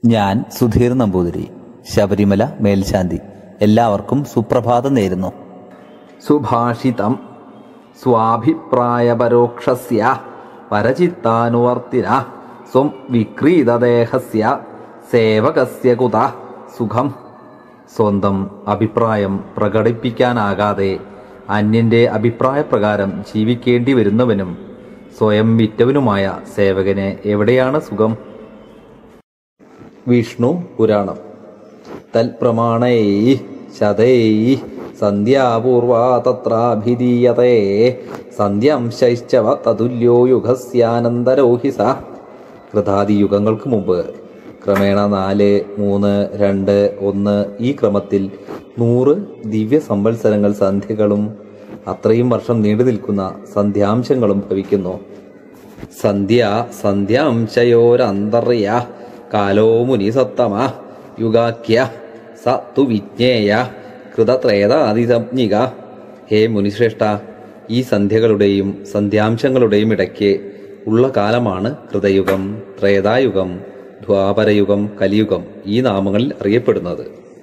ഞാൻ സുധീർ നമ്പൂതിരി ശബരിമല മേൽശാന്തി എല്ലാവർക്കും സുപ്രഭാതം നേരുന്നു സുഭാഷിതം സ്വാഭിപ്രായപരോക്ഷസ്യ പരചിത്താനുവർത്തിന സ്വം വിക്രീതദേഹസ്യ സേവകസ്യ കുത സുഖം സ്വന്തം അഭിപ്രായം പ്രകടിപ്പിക്കാനാകാതെ അന്യന്റെ അഭിപ്രായപ്രകാരം ജീവിക്കേണ്ടി വരുന്നവനും സ്വയം വിറ്റവനുമായ സേവകന് എവിടെയാണ് സുഖം വിഷ്ണു പുരാണം തൽപ്രമാണൈ ശതൈ സന്ധ്യാപൂർവാ തത്രാഭിധീയതേ സന്ധ്യാംശൈശ്ചവ തതുല്യോ യുഗസ്യാനന്തരോ ഹി സ കൃതാദിയുഗങ്ങൾക്ക് മുമ്പ് ക്രമേണ നാല് മൂന്ന് രണ്ട് ഒന്ന് ഈ ക്രമത്തിൽ നൂറ് ദിവ്യ സംവത്സരങ്ങൾ സന്ധ്യകളും അത്രയും വർഷം നീണ്ടു നിൽക്കുന്ന സന്ധ്യാംശങ്ങളും ഭവിക്കുന്നു സന്ധ്യ സന്ധ്യാംശയോരന്തർയ കാലോ മുനിസത്തമ യുഗാഖ്യ സ തു വിജ്ഞേയ കൃതത്രേതാതിസംജ്ഞിക ഹേ മുനിശ്രേഷ്ഠ ഈ സന്ധ്യകളുടെയും സന്ധ്യാംശങ്ങളുടെയും ഇടയ്ക്ക് ഉള്ള കാലമാണ് കൃതയുഗം ത്രേതായുഗം ദ്വാപരയുഗം കലിയുഗം ഈ നാമങ്ങളിൽ അറിയപ്പെടുന്നത്